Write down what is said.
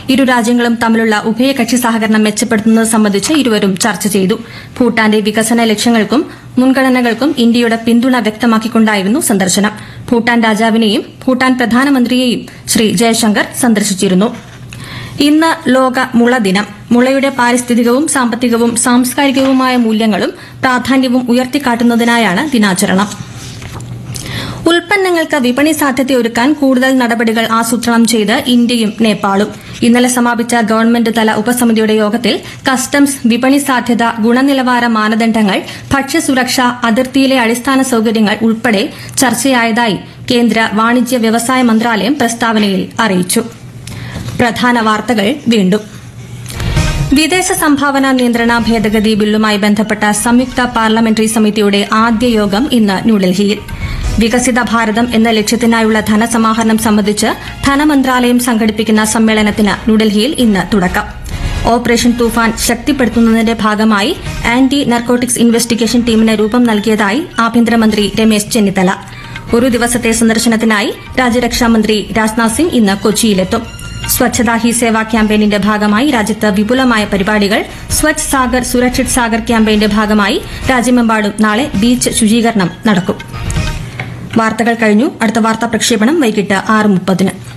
ഇരു രാജ്യങ്ങളും തമ്മിലുള്ള ഉഭയകക്ഷി സഹകരണം മെച്ചപ്പെടുത്തുന്നത് സംബന്ധിച്ച് ഇരുവരും ചർച്ച ചെയ്തു ഭൂട്ടാന്റെ വികസന ലക്ഷ്യങ്ങൾക്കും മുൻഗണനകൾക്കും ഇന്ത്യയുടെ പിന്തുണ വ്യക്തമാക്കിക്കൊണ്ടായിരുന്നു സന്ദർശനം ഭൂട്ടാൻ രാജാവിനെയും ഭൂട്ടാൻ പ്രധാനമന്ത്രിയെയും ശ്രീ ജയശങ്കർ സന്ദർശിച്ചിരുന്നു ഇന്ന് ലോക മുള ദിനം മുളയുടെ പാരിസ്ഥിതികവും സാമ്പത്തികവും സാംസ്കാരികവുമായ മൂല്യങ്ങളും പ്രാധാന്യവും ഉയർത്തിക്കാട്ടുന്നതിനായാണ് ദിനാചരണം ഉൽപ്പന്നങ്ങൾക്ക് വിപണി സാധ്യതയൊരുക്കാൻ കൂടുതൽ നടപടികൾ ആസൂത്രണം ചെയ്ത് ഇന്ത്യയും നേപ്പാളും ഇന്നലെ സമാപിച്ച ഗവൺമെന്റ് തല ഉപസമിതിയുടെ യോഗത്തിൽ കസ്റ്റംസ് വിപണി സാധ്യത ഗുണനിലവാര മാനദണ്ഡങ്ങൾ ഭക്ഷ്യസുരക്ഷ അതിർത്തിയിലെ അടിസ്ഥാന സൌകര്യങ്ങൾ ഉൾപ്പെടെ ചർച്ചയായതായി കേന്ദ്ര വാണിജ്യ വ്യവസായ മന്ത്രാലയം പ്രസ്താവനയിൽ അറിയിച്ചു പ്രധാന വാർത്തകൾ വീണ്ടും വിദേശ സംഭാവന നിയന്ത്രണ ഭേദഗതി ബില്ലുമായി ബന്ധപ്പെട്ട സംയുക്ത പാർലമെന്ററി സമിതിയുടെ ആദ്യ യോഗം ഇന്ന് ന്യൂഡൽഹിയിൽ വികസിത ഭാരതം എന്ന ലക്ഷ്യത്തിനായുള്ള ധനസമാഹരണം സംബന്ധിച്ച് ധനമന്ത്രാലയം സംഘടിപ്പിക്കുന്ന സമ്മേളനത്തിന് ന്യൂഡൽഹിയിൽ ഇന്ന് തുടക്കം ഓപ്പറേഷൻ തൂഫാൻ ശക്തിപ്പെടുത്തുന്നതിന്റെ ഭാഗമായി ആന്റി നർക്കോട്ടിക്സ് ഇൻവെസ്റ്റിഗേഷൻ ടീമിന് രൂപം നൽകിയതായി ആഭ്യന്തരമന്ത്രി രമേശ് ചെന്നിത്തല ഒരു ദിവസത്തെ സന്ദർശനത്തിനായി രാജ്യരക്ഷാമന്ത്രി രാജ്നാഥ് സിംഗ് ഇന്ന് കൊച്ചിയിലെത്തും സ്വച്ഛതാ ഹി സേവ ക്യാമ്പയിനിന്റെ ഭാഗമായി രാജ്യത്ത് വിപുലമായ പരിപാടികൾ സ്വച്ഛ് സാഗർ സുരക്ഷിത് സാഗർ ക്യാമ്പയിന്റെ ഭാഗമായി രാജ്യമെമ്പാടും നാളെ ബീച്ച് ശുചീകരണം നടക്കും വാർത്തകൾ കഴിഞ്ഞു അടുത്ത വാർത്താ പ്രക്ഷേപണം വൈകിട്ട് ആറ് മുപ്പതിന്